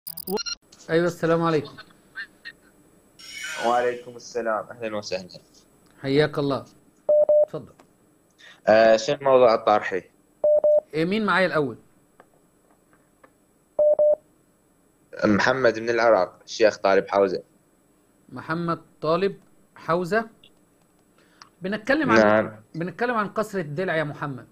ايوه السلام عليكم وعليكم السلام اهلا وسهلا حياك الله اتفضل آه شنو الموضوع الطارحي؟ إيه مين معايا الاول محمد من العراق الشيخ طالب حوزه محمد طالب حوزه بنتكلم عن نعم بنتكلم عن قصر الدلع يا محمد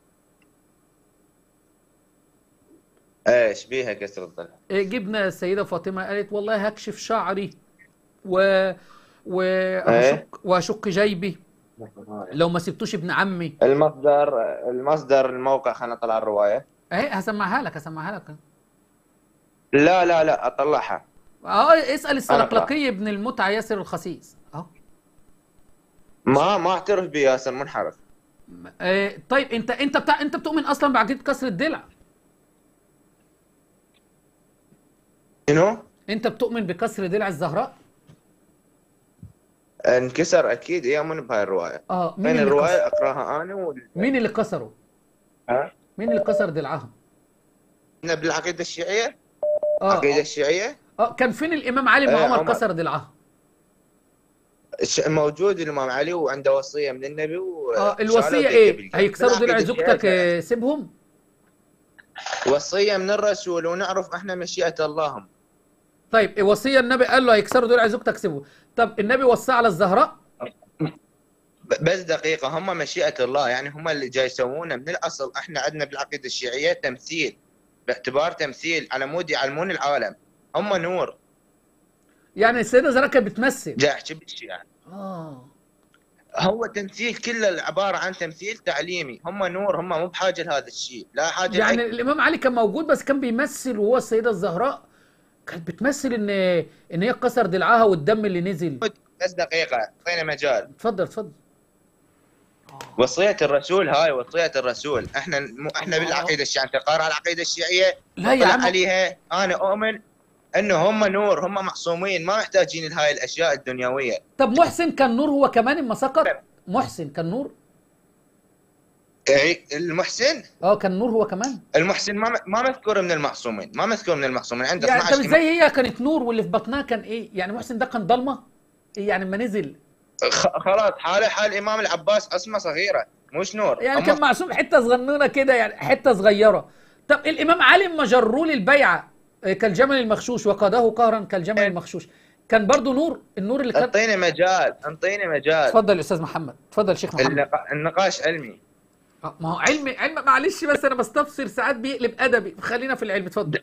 ايش بيها كسر الضلع؟ إيه جبنا السيده فاطمه قالت والله هكشف شعري و وهشق وهشق جيبي لو ما سبتوش ابن عمي المصدر المصدر الموقع خلينا نطلع الروايه اهي هسمعها لك هسمعها لك لا لا لا اطلعها اه اسال السلقلقي ابن المتعه ياسر الخسيس اه ما ما اعترف بياسر منحرف إيه طيب انت انت بتاع انت بتؤمن اصلا بعقيده كسر الدلع شنو؟ انت بتؤمن بكسر دلع الزهراء انكسر اكيد يؤمن بهاي الروايه اه مين فين اللي كسر الروايه اقراها انا وال... مين اللي كسره ها؟ مين اللي كسر دلعهم إحنا بالعقيده الشيعيه اه العقيده الشيعيه اه كان فين الامام علي ما إيه، عمر عمر. كسر دلعها الش- موجود الامام علي وعنده وصيه من النبي و... اه الوصيه ايه هيكسروا دلع زوجتك آه، سيبهم وصيه من الرسول ونعرف احنا مشيئه اللهم طيب وصيه النبي قال له هيكسروا دلع زوجتك سيبهم طب النبي وصى على الزهراء ب- بس دقيقة هم مشيئة الله يعني هم اللي جاي يسوونه من الأصل احنا عندنا بالعقيدة الشيعية تمثيل باعتبار تمثيل على مود يعلمون العالم هم نور يعني السيده زهراء كانت بتمثل جاي احكي بالشيعة اه هو تمثيل كله عبارة عن تمثيل تعليمي هم نور هم مو بحاجة لهذا الشيء لا حاجة يعني لأي- الامام علي كان موجود بس كان بيمثل وهو السيده الزهراء كانت بتمثل ان ان هي كسر دلعها والدم اللي نزل بس دقيقة اعطينا مجال اتفضل اتفضل وصية الرسول هاي وصية الرسول احنا مو احنا الله. بالعقيدة الشيعية انت قارئ العقيدة الشيعية لا يا طلع عم عليها انا اؤمن انه هم نور هم معصومين ما محتاجين لهاي الاشياء الدنيويه طب محسن كان نور هو كمان اما سقط محسن كان نور إيه، المحسن اه كان نور هو كمان المحسن ما ما مذكور من المعصومين ما مذكور من المعصومين عنده يعني طب 12 ازاي هي كانت نور واللي في بطنها كان ايه يعني محسن ده كان ضلمه إيه يعني لما نزل خ- خلاص حاله حال الامام العباس اسمه صغيره مش نور يعني هم- كان معصوم حته صغنونه كده يعني حته صغيره طب الامام علي لما جروه للبيعه آه، كالجمل المخشوش وقاده قهرا كالجمل المخشوش كان برضو نور النور اللي كان انطيني مجال انطيني مجال اتفضل يا استاذ محمد اتفضل شيخ محمد النقا- النقاش علمي آه، ما هو علم علم معلش بس انا بستفسر ساعات بيقلب ادبي خلينا في العلم اتفضل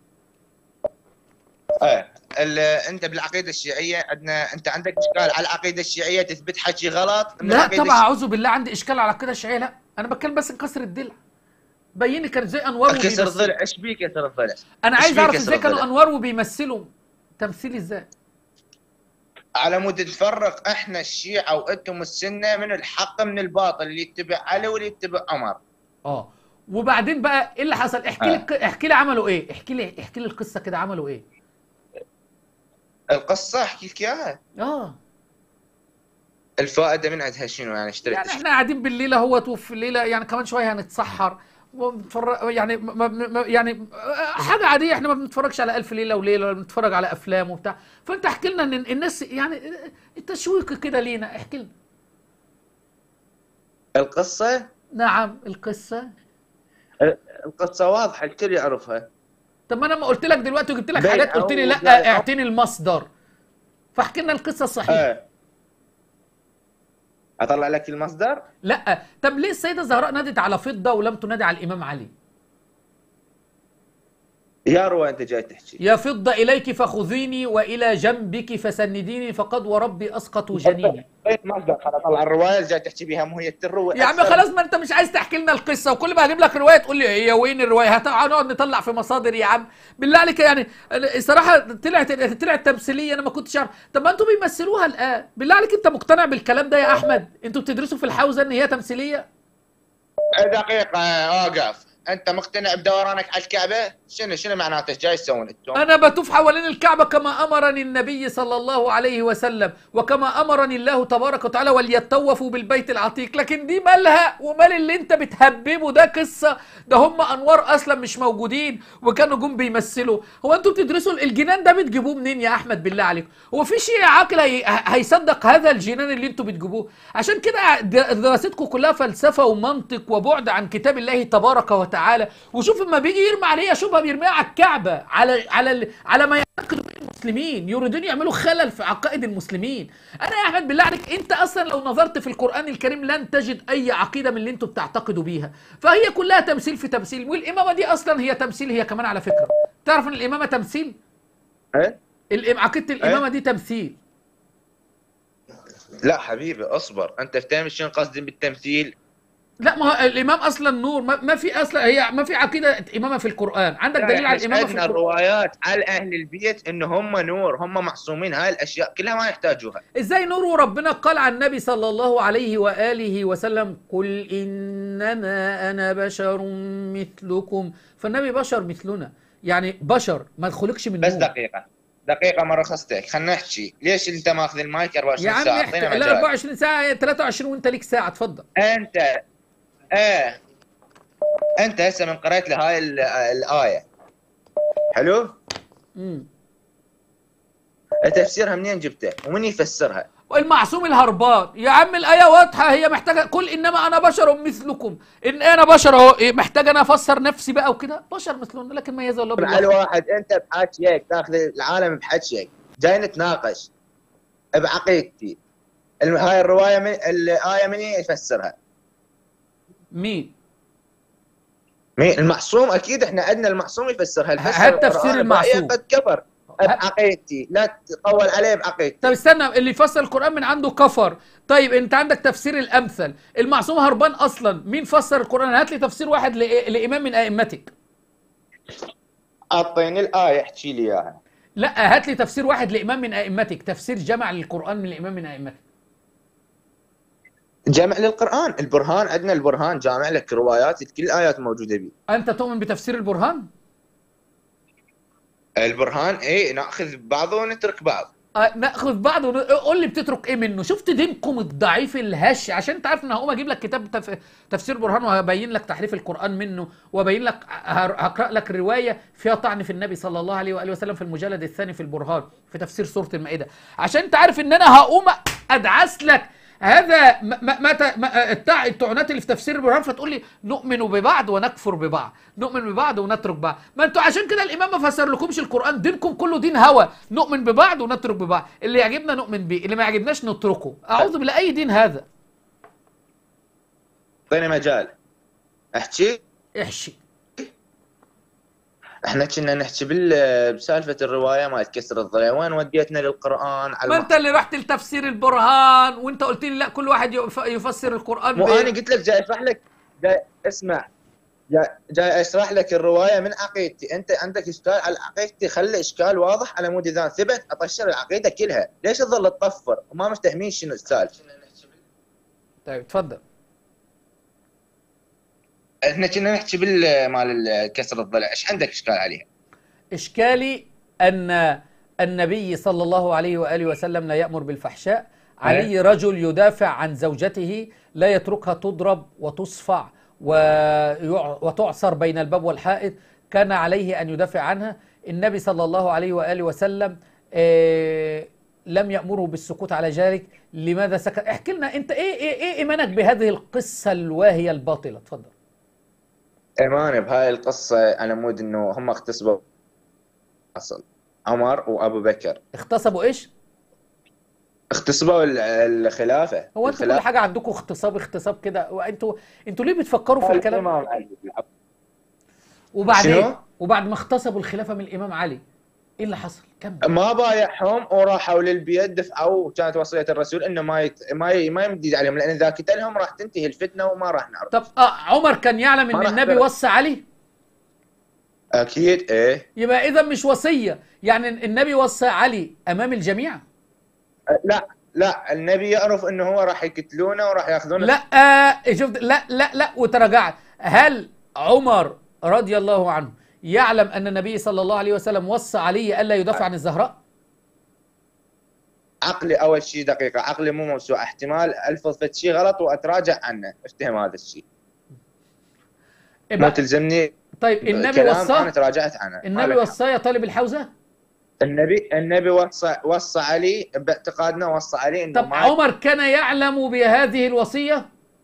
ايه ال- انت بالعقيده الشيعيه عندنا انت عندك اشكال على العقيده الشيعيه تثبت حكي غلط من لا العقيدة طبعا اعوذ بالله عندي اشكال على كده الشيعيه لا انا بتكلم بس كسر الدلع بيني كان ازاي انوار كسر وبيمثلوا. الضلع ايش بيه كسر الضلع؟ انا إيش عايز بيه اعرف كسر ازاي كانوا الضلع؟ انوار وبيمثلوا تمثيل ازاي على مود نفرق احنا الشيعة وانتم السنة من الحق من الباطل اللي يتبع علي واللي يتبع عمر اه وبعدين بقى ايه اللي حصل احكي آه. لي احكي لي عملوا ايه احكي لي احكي لي القصه كده عملوا ايه القصة احكي لك اياها اه الفائدة من عندها شنو يعني اشتريت يعني احنا قاعدين بالليل اهوت وفي الليله يعني كمان شويه هنتسحر ونتفرج يعني ما ما يعني حاجه عاديه احنا ما بنتفرجش على الف ليله وليله ولا بنتفرج على افلام وبتاع فانت احكي لنا ان الناس يعني التشويق كده لينا احكي لنا القصة نعم القصه القصة واضحة الكل يعرفها طب ما انا ما قلت لك دلوقتي وجبت لك بيع حاجات قلت لي أو لا بيع. اعطيني المصدر فاحكي لنا القصه الصحيحه ايه اطلع لك المصدر لا طب ليه السيده زهراء نادت على فضه ولم تنادي على الامام علي يا روى انت جاي تحكي يا فضة إليك فخذيني وإلى جنبك فسنديني فقد وربي أسقط جنيني طيب مصدر خلاص اطلع الرواية اللي جاي تحكي بها مو هي التروي يا عم خلاص ما أنت مش عايز تحكي لنا القصة وكل ما هجيب لك رواية تقول لي هي وين الرواية هتقعد نقعد نطلع في مصادر يا عم بالله عليك يعني الصراحة طلعت طلعت تمثيلية أنا ما كنتش عارف طب ما أنتوا بيمثلوها الآن بالله عليك أنت مقتنع بالكلام ده يا أحمد أنتوا بتدرسوا في الحوزة إن هي تمثيلية دقيقة اوقف انت مقتنع بدورانك على الكعبه شنو شنو معناته ايش جاي تسوون انتم أنا بطوف حوالين الكعبة كما أمرني النبي صلى الله عليه وسلم وكما أمرني الله تبارك وتعالى وليتطوفوا بالبيت العتيق لكن دي مالها ومال اللي أنت بتهببه ده قصة ده هم أنوار أصلا مش موجودين وكانوا جم بيمثلوا هو أنتوا بتدرسوا الجنان ده بتجيبوه منين يا أحمد بالله عليك هو في شيء عاقل هي... هيصدق هذا الجنان اللي أنتوا بتجيبوه عشان كده د- دراستكم كلها فلسفة ومنطق وبعد عن كتاب الله تبارك وتعالى وشوف لما بيجي يرمي عليها شبهة بيرميها على الكعبة على على ال- على ما يعتقد به المسلمين يريدون يعملوا خلل في عقائد المسلمين انا يا احمد بالله عليك انت اصلا لو نظرت في القران الكريم لن تجد اي عقيده من اللي انتوا بتعتقدوا بيها فهي كلها تمثيل في تمثيل والامامه دي اصلا هي تمثيل هي كمان على فكره تعرف ان الامامه تمثيل ايه الإم- عقيده الامامه دي تمثيل لا حبيبي اصبر انت فاهم شنو قصدي بالتمثيل لا ما هو الامام اصلا نور ما, ما في اصلا هي ما في عقيده امامه في القران عندك دليل على الامامه في عندنا القران الروايات على اهل البيت ان هم نور هم معصومين هاي الاشياء كلها ما يحتاجوها ازاي نور وربنا قال عن النبي صلى الله عليه واله وسلم قل انما انا بشر مثلكم فالنبي بشر مثلنا يعني بشر ما تخلقش من بس نور دقيقه دقيقه ما رخصتك خلينا نحكي ليش انت ماخذ المايك يا 24 عم ساعه احكي اعطينا لا مجال 24 ساعه 23 وانت ليك ساعه اتفضل انت ايه انت هسه من قرأت لي هاي ال- الايه حلو امم تفسيرها منين جبته ومن يفسرها المعصوم الهربان يا عم الايه واضحه هي محتاجه قل انما انا بشر مثلكم ان انا بشر اهو إيه، محتاج انا افسر نفسي بقى وكده بشر مثلنا لكن ميز الله على بالله واحد انت بحكيك تاخذ العالم بحكيك جاي نتناقش بعقيدتي الم- هاي الروايه من الايه من يفسرها مين مين المعصوم اكيد احنا عندنا المعصوم يفسرها الفسر هات تفسير القرآن المعصوم. الرأي قد كفر بعقيدتي لا تقول عليه بعقيدتي طب استنى اللي فسر القرآن من عنده كفر طيب انت عندك تفسير الامثل المعصوم هربان اصلا مين فسر القرآن هات لي تفسير واحد لإ- لامام من ائمتك اعطيني الايه احكي لي اياها لا هات لي تفسير واحد لامام من ائمتك تفسير جمع للقرآن من الامام من ائمتك جامع للقران البرهان عندنا البرهان جامع لك روايات كل الايات موجوده به انت تؤمن بتفسير البرهان البرهان اي ناخذ بعضه ونترك بعض آه، ناخذ بعض ون- قول لي بتترك ايه منه شفت دينكم الضعيف الهش عشان انت عارف ان هقوم اجيب لك كتاب تف... تفسير برهان وهبين لك تحريف القران منه وابين لك هر- هقرا لك روايه فيها طعن في النبي صلى الله عليه واله وسلم في المجلد الثاني في البرهان في تفسير سوره المائده عشان انت عارف ان انا هقوم ادعس لك هذا ما ما ما ت- ما- التع- الطعنات اللي في تفسير البرهان فتقول لي نؤمن ببعض ونكفر ببعض نؤمن ببعض ونترك بعض ما انتوا عشان كده الامام ما فسر لكمش القران دينكم كله دين هوى نؤمن ببعض ونترك ببعض اللي يعجبنا نؤمن بيه اللي ما يعجبناش نتركه اعوذ بالله اي دين هذا اعطيني مجال احكي احشي احنا كنا نحكي بال- بسالفه الروايه مالت كسر الضلع وين وديتنا للقران على ما انت اللي رحت لتفسير البرهان وانت قلت لي لا كل واحد يف- يفسر القران مو ب- انا قلت لك جاي اشرح لك جاي اسمع جاي, جاي اشرح لك الروايه من عقيدتي انت عندك اشكال على عقيدتي خلي اشكال واضح على مود اذا ثبت اطشر العقيده كلها ليش تظل تطفر وما مفتهمين شنو السالفه طيب اتفضل احنا كنا نحكي بال مال ال- كسر الضلع ايش عندك اشكال عليها إشكالي أن النبي صلى الله عليه وآله وسلم لا يأمر بالفحشاء علي رجل يدافع عن زوجته لا يتركها تضرب وتصفع ويع- وتعصر بين الباب والحائط كان عليه أن يدافع عنها النبي صلى الله عليه وآله وسلم آه، لم يأمره بالسكوت على ذلك لماذا سكت احكي لنا انت ايه ايه ايه ايمانك بهذه القصة الواهية الباطلة اتفضل ايمان بهاي القصه على مود انه هم اغتصبوا اصل عمر وابو بكر اغتصبوا ايش اغتصبوا ال- الخلافه هو انتوا كل الخلافة. حاجه عندكم اغتصاب اغتصاب كده وانتوا انتوا ليه بتفكروا في الكلام الإمام علي. وبعدين شنو؟ وبعد ما اغتصبوا الخلافه من الامام علي ايه اللي حصل كمل ما بايعهم وراحوا للبيت دفعوا وكانت وصيه الرسول انه ما يت... ما ي... ما يمدد عليهم لان اذا قتلهم راح تنتهي الفتنه وما راح نعرف طب آه عمر كان يعلم ما ان راح النبي أقدر. وصى علي اكيد ايه يبقى اذا مش وصيه يعني النبي وصى علي امام الجميع لا لا النبي يعرف انه هو راح يقتلونه وراح ياخذونه لا آه شفت لا لا لا وتراجعت هل عمر رضي الله عنه يعلم أن النبي صلى الله عليه وسلم وصى علي ألا يدافع عن الزهراء عقلي اول شيء دقيقه عقلي مو موسوعه احتمال الفظ فد شيء غلط واتراجع عنه افتهم هذا الشيء ما إبقى- تلزمني طيب النبي كلام انا وصاه تراجعت عنه ما النبي لك حق. وصاه يا طالب الحوزة النبي النبي وصى وصى علي باعتقادنا وصى علي انه طب ما عمر كان يعلم بهذه الوصية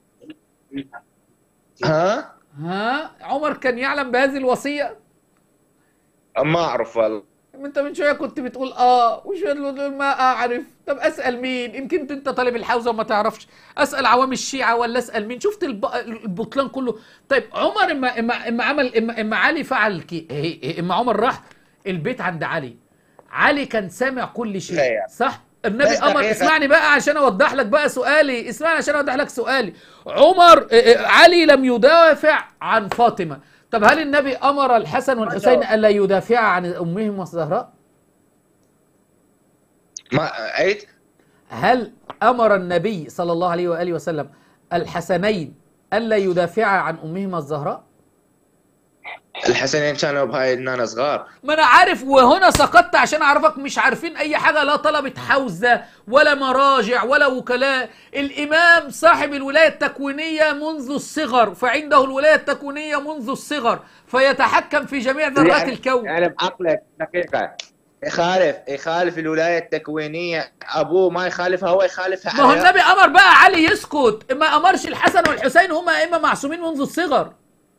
ها ها عمر كان يعلم بهذه الوصية ما اعرف والله انت من شويه كنت بتقول اه وشويه تقول ما اعرف طب اسال مين يمكن انت طالب الحوزه وما تعرفش اسال عوام الشيعه ولا اسال مين شفت الب... البطلان كله طيب عمر اما اما اما عمل اما, اما علي فعل كي... هي- هي- اما عمر راح البيت عند علي علي كان سامع كل شيء تخيل. صح النبي بس امر دقيقة. اسمعني بقى عشان اوضح لك بقى سؤالي اسمعني عشان اوضح لك سؤالي عمر اه، اه، علي لم يدافع عن فاطمه طب هل النبي امر الحسن والحسين الا يدافعا عن امهم الزهراء ما عيد هل امر النبي صلى الله عليه واله وسلم الحسنين الا يدافعا عن امهما الزهراء الحسنين كانوا بهاي النانا صغار ما انا عارف وهنا سقطت عشان اعرفك مش عارفين اي حاجه لا طلبه حوزه ولا مراجع ولا وكلاء الامام صاحب الولايه التكوينيه منذ الصغر فعنده الولايه التكوينيه منذ الصغر فيتحكم في جميع ذرات يعني- الكون يعني بعقلك دقيقه يخالف يخالف الولايه التكوينيه ابوه ما يخالفها هو يخالفها ما هو على- النبي امر بقى علي يسكت ما امرش الحسن والحسين هما ائمه معصومين منذ الصغر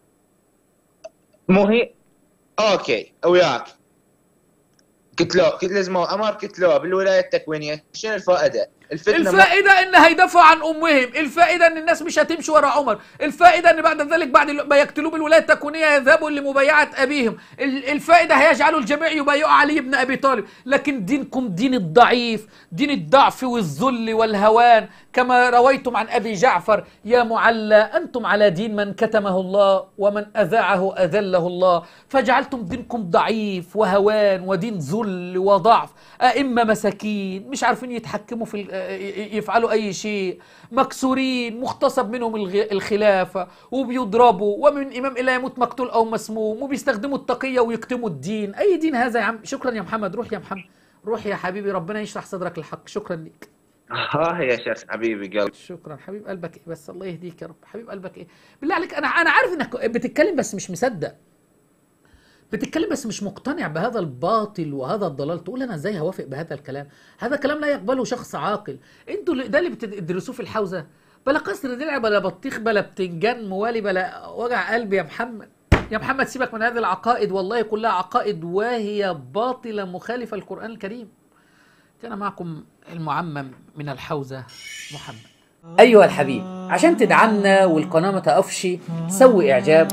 مو هي اوكي وياك قلت له قلت لازم امر قلت له بالولايه التكوينيه شنو الفائده؟ الفتنه ما- الفائدة ان هيدافعوا عن امهم الفائدة ان الناس مش هتمشي ورا عمر الفائدة ان بعد ذلك بعد ما يقتلوه بالولاية التكوينية يذهبوا لمبايعة ابيهم ال- الفائدة هيجعلوا الجميع يبايعوا علي بن ابي طالب لكن دينكم دين الضعيف دين الضعف والذل والهوان كما رويتم عن ابي جعفر يا معلى انتم على دين من كتمه الله ومن اذاعه اذله الله فجعلتم دينكم ضعيف وهوان ودين ذل وضعف ائمه مساكين مش عارفين يتحكموا في ال- يفعلوا اي شيء مكسورين مغتصب منهم الغ- الخلافه وبيضربوا ومن امام الى يموت مقتول او مسموم وبيستخدموا التقيه ويكتموا الدين اي دين هذا يا عم شكرا يا محمد روح يا محمد روح يا حبيبي ربنا يشرح صدرك الحق شكرا لك ها هي يا شيخ حبيبي قلب شكرا حبيب قلبك ايه بس الله يهديك يا رب حبيب قلبك ايه بالله عليك انا انا عارف انك بتتكلم بس مش مصدق بتتكلم بس مش مقتنع بهذا الباطل وهذا الضلال تقول انا ازاي هوافق بهذا الكلام هذا كلام لا يقبله شخص عاقل انتوا اللي- ده اللي بتدرسوه في الحوزه بلا قصر دلع بلا بطيخ بلا بتنجان موالي بلا وجع قلب يا محمد يا محمد سيبك من هذه العقائد والله كلها عقائد واهية باطلة مخالفة للقرآن الكريم كان معكم المعمم من الحوزة محمد أيها الحبيب عشان تدعمنا والقناة ما تقفش سوي إعجاب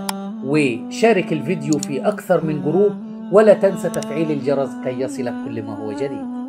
وشارك الفيديو في أكثر من جروب ولا تنسى تفعيل الجرس كي يصلك كل ما هو جديد